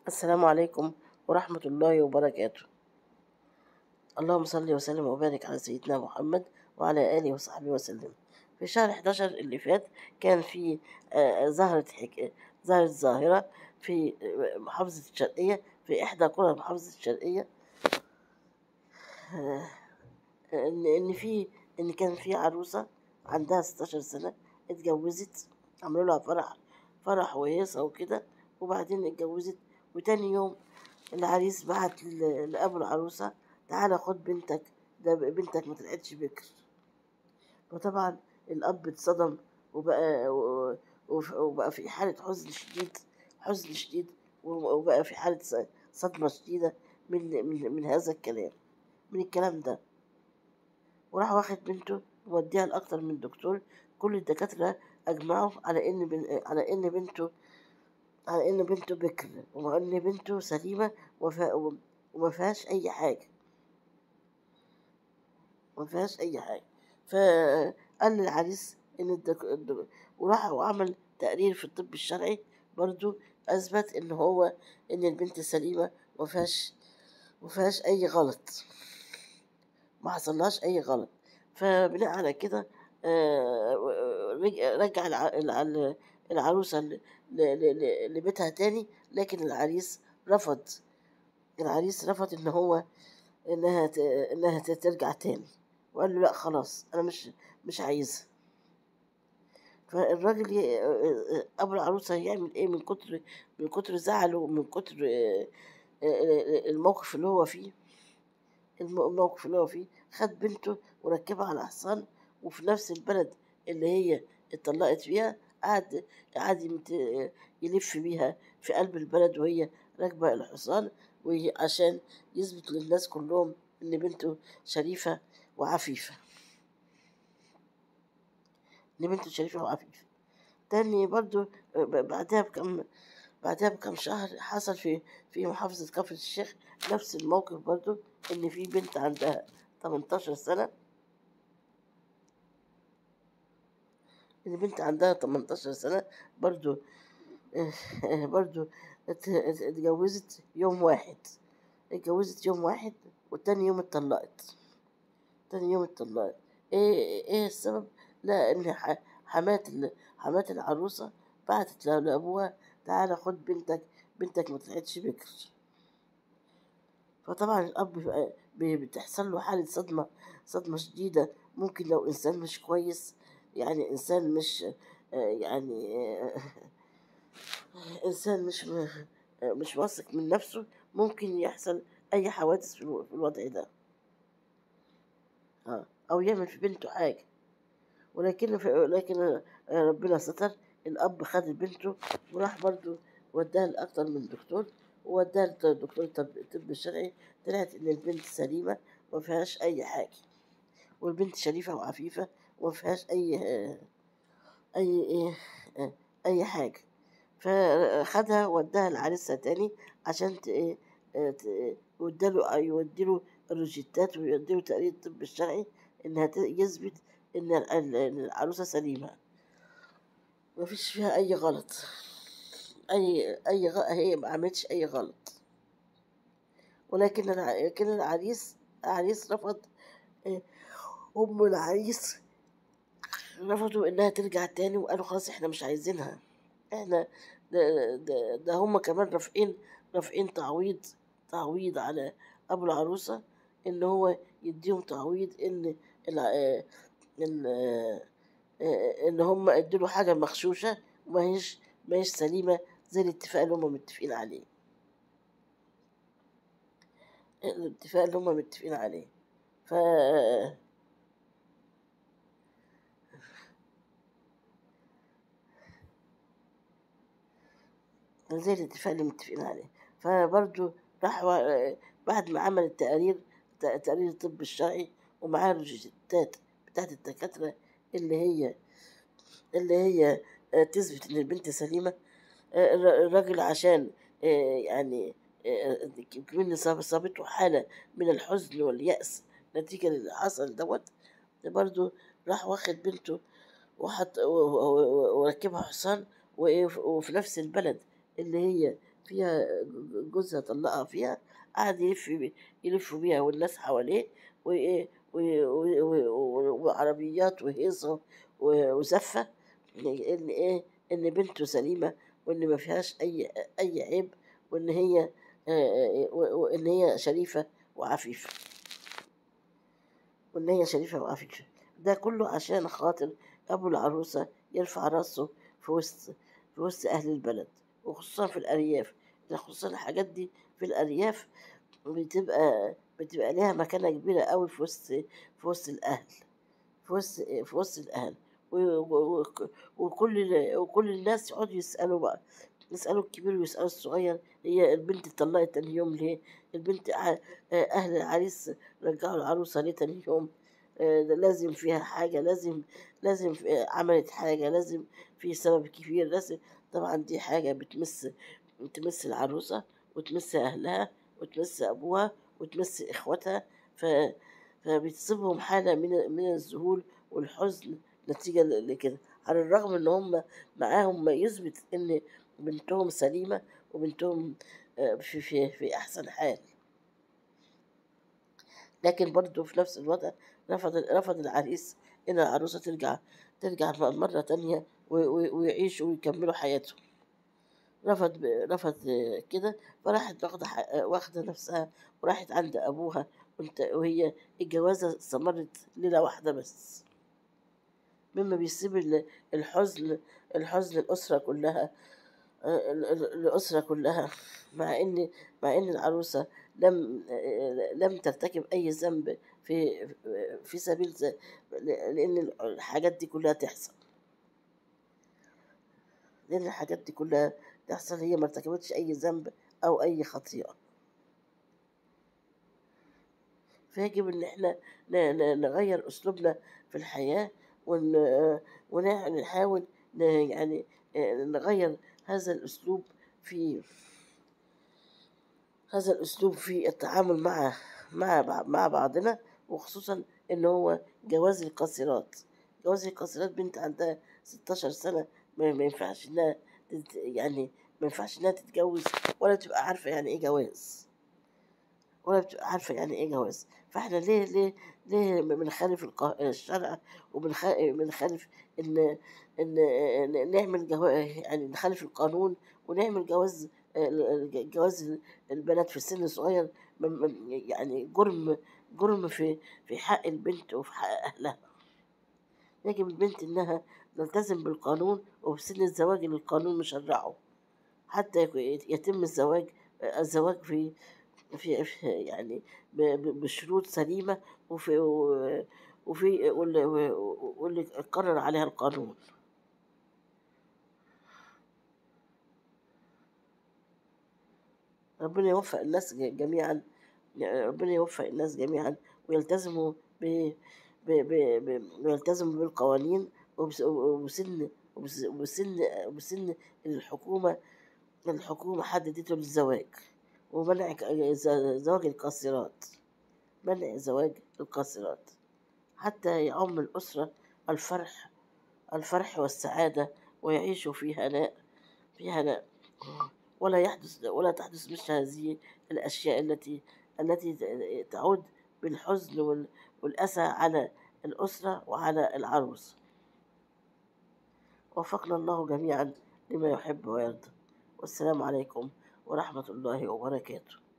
السلام عليكم ورحمة الله وبركاته اللهم صل وسلم وبارك على سيدنا محمد وعلى آله وصحبه وسلم في شهر 11 اللي فات كان في آه، ظهرت حك... ظهرت ظاهرة في آه، محافظة الشرقية في إحدى قرى محافظة الشرقية آه، إن إن في إن كان في عروسة عندها 16 سنة اتجوزت عملوا لها فرح فرح وهيصة وكده وبعدين اتجوزت وتاني يوم العريس بعت ل- لأبو العروسة تعالى خد بنتك ده بنتك ما طلعتش بكر وطبعا الأب اتصدم وبقى و- وف- وبقى في حالة حزن شديد حزن شديد وبقى في حالة ص- صدمة شديدة من من من هذا الكلام من الكلام ده وراح واخد بنته ووديها لأكتر من دكتور كل الدكاترة أجمعوا على إن بن... على إن بنته على إن بنته بكر وإن بنته سليمة وفا... وما فيهاش أي حاجة ما فيهاش أي حاجة فقال للعريس إن الدك... الدك... وراح وعمل تقرير في الطب الشرعي برضو أثبت إن هو إن البنت سليمة وما فيهاش ما فيهاش أي غلط ما حصلهاش أي غلط فبناء على كده آه، رج- رجع الع- الع- العروسة ل- ل- ل- لبيتها تاني لكن العريس رفض العريس رفض إن هو إنها ت- إنها ت- ترجع تاني وقال له لا خلاص أنا مش مش عايزها فالراجل ي- أبو العروسة يعمل إيه من كتر من كتر زعله ومن كتر آه، آه، الموقف اللي هو فيه الم- الموقف اللي هو فيه خد بنته وركبها على حصان وفي نفس البلد اللي هي اتطلقت فيها قعد قعد يمت- يلف بيها في قلب البلد وهي راكبة الحصان وهي- عشان يثبت للناس كلهم إن بنته شريفة وعفيفة إن بنته شريفة وعفيفة تاني برضو ب- بعدها بكم بعدها بكم شهر حصل في في محافظة كفر الشيخ نفس الموقف برضو إن في بنت عندها 18 سنة إن بنت عندها 18 سنة برضو برضو ات- ات- اتجوزت يوم واحد اتجوزت يوم واحد وتاني يوم اتطلقت تاني يوم اتطلقت ايه ايه السبب لا ان ح- حمات ال- حمات العروسة بعتت ل- لأبوها تعالى خد بنتك بنتك ما طلعتش بكر فطبعا الأب بيبقى- بي- بتحصل له حالة صدمة صدمة شديدة ممكن لو إنسان مش كويس يعني إنسان مش آه، يعني آه، إنسان مش م- آه، مش واثق من نفسه ممكن يحصل أي حوادث في الو- في الوضع ده آه، أو يعمل في بنته حاجة ولكن في لكن آه، ربنا ستر الأب خد بنته وراح برضو وداها لأكتر من دكتور ووداها لدكتور الطب الطب الشرعي طلعت إن البنت سليمة وما فيهاش أي حاجة والبنت شريفة وعفيفة وما فيهاش أي آه، أي إيه آه، أي حاجة فخدها وداها لعريسها تاني عشان ت- إيه آه، ت- يوديله يوديله الروجيتات ويوديله تقرير الطب الشرعي إنها ت- يثبت إن ال- ال- العروسة سليمة مفيش فيها أي غلط أي أي غ... هي ما عملتش أي غلط ولكن الع... لكن العريس العريس رفض إيه، أم العريس رفضوا إنها ترجع تاني وقالوا خلاص إحنا مش عايزينها إحنا ده, ده, ده هم كمان رافعين رافعين تعويض تعويض على أبو العروسة إن هو يديهم تعويض إن الع... آه، إن آه، آه، إن هم ادوا حاجة مغشوشة وما هيش ما هيش سليمة زي الاتفاق اللي هم متفقين عليه الاتفاق اللي هم متفقين عليه ف زي الاتفاق اللي متفقين عليه فبرضه راح و- بعد ما عمل التقارير ت- تقارير الطب الشرعي ومعاه الروجيتات بتاعت الدكاترة اللي هي اللي هي آه، تثبت إن البنت سليمة آه، الر- الراجل عشان آه، يعني آه، كمان صاب- صابته حالة من الحزن واليأس نتيجة اللي حصل دوت برضه راح واخد بنته وحط و- و- و- وركبها حصان وإيه، وفي نفس البلد اللي هي فيها ج- جوزها طلقها فيها قعد يلف بي- يلف بيها والناس حواليه وإيه و- و- و- وعربيات وهيصة و- وزفة إن إيه إن بنته سليمة وإن ما فيهاش أي أي عيب وإن هي آه، و- وإن هي شريفة وعفيفة وإن هي شريفة وعفيفة ده كله عشان خاطر أبو العروسة يرفع راسه في وسط في وسط أهل البلد وخصوصا في الأرياف ده خصوصا الحاجات دي في الأرياف بتبقى بتبقى ليها مكانة كبيرة قوي في وسط في وسط الأهل في وسط في وسط الأهل و- و- و- وكل ال- وكل الناس يقعدوا يسألوا بقى يسألوا الكبير ويسألوا الصغير هي البنت اتطلقت تاني يوم ليه؟ البنت ع- أهل العريس رجعوا العروسة ليه تاني يوم؟ آه، ده لازم فيها حاجة لازم لازم في- آه، عملت حاجة لازم في سبب كبير لازم طبعا دي حاجة بتمس تمس العروسة وتمس أهلها وتمس أبوها وتمس إخواتها ف... فبتصيبهم حالة من من الذهول والحزن نتيجة ل- لكده على الرغم إن هم معاهم ما يثبت إن بنتهم سليمة وبنتهم آه، في في في أحسن حال لكن برضه في نفس الوضع رفض رفض العريس إن العروسة ترجع ترجع م- مرة تانية و- و- ويعيشوا ويكملوا حياتهم رفض ب- رفض آه، كده فراحت واخدة ح- آه، واخدة نفسها وراحت عند أبوها وانت وهي الجوازة استمرت ليلة واحدة بس مما بيسيب ال- الحزن الحزن الأسرة كلها آه، ال- ال- الأسرة كلها مع إن مع إن العروسة لم آه، لم ترتكب أي ذنب في في سبيل ز- لأن الحاجات دي كلها تحصل لأن الحاجات دي كلها تحصل هي ما ارتكبتش أي ذنب أو أي خطيئة فيجب إن إحنا ن- ن- نغير أسلوبنا في الحياة ون ونحاول ن- يعني آه، نغير هذا الأسلوب في هذا الأسلوب في التعامل مع مع بع- مع بعضنا وخصوصا إن هو جواز القاصرات جواز القاصرات بنت عندها 16 سنة ما ما ينفعش إنها تت- يعني ما ينفعش إنها تتجوز ولا تبقى عارفة يعني إيه جواز ولا بتبقى عارفة يعني إيه جواز فإحنا ليه ليه ليه بنخالف الق- الشرع وبنخالف إن إن إن نعمل جواز يعني نخالف القانون ونعمل جواز جواز البنات في سن صغير م- م- يعني جرم جرم في في حق البنت وفي حق أهلها يجب البنت إنها تلتزم بالقانون وبسن الزواج اللي القانون مشرعه حتى يك- يتم الزواج الزواج في في في- يعني ب- ب- بشروط سليمة وفي و- وفي واللي واللي قرر عليها القانون ربنا يوفق الناس ج- جميعا ربنا يوفق الناس جميعا ويلتزموا ب ب ب ب ويلتزموا بالقوانين وبس- وبسن وبس- وبسن وبسن الحكومة الحكومة حددته للزواج ومنع ك- ز- زواج القاصرات منع زواج القاصرات حتى يعم الأسرة الفرح الفرح والسعادة ويعيشوا في هناء في هناء ولا يحدث ولا تحدث مثل هذه الأشياء التي التي تعود بالحزن وال- والأسى على الأسرة وعلى العروس وفقنا الله جميعا لما يحب ويرضى والسلام عليكم ورحمة الله وبركاته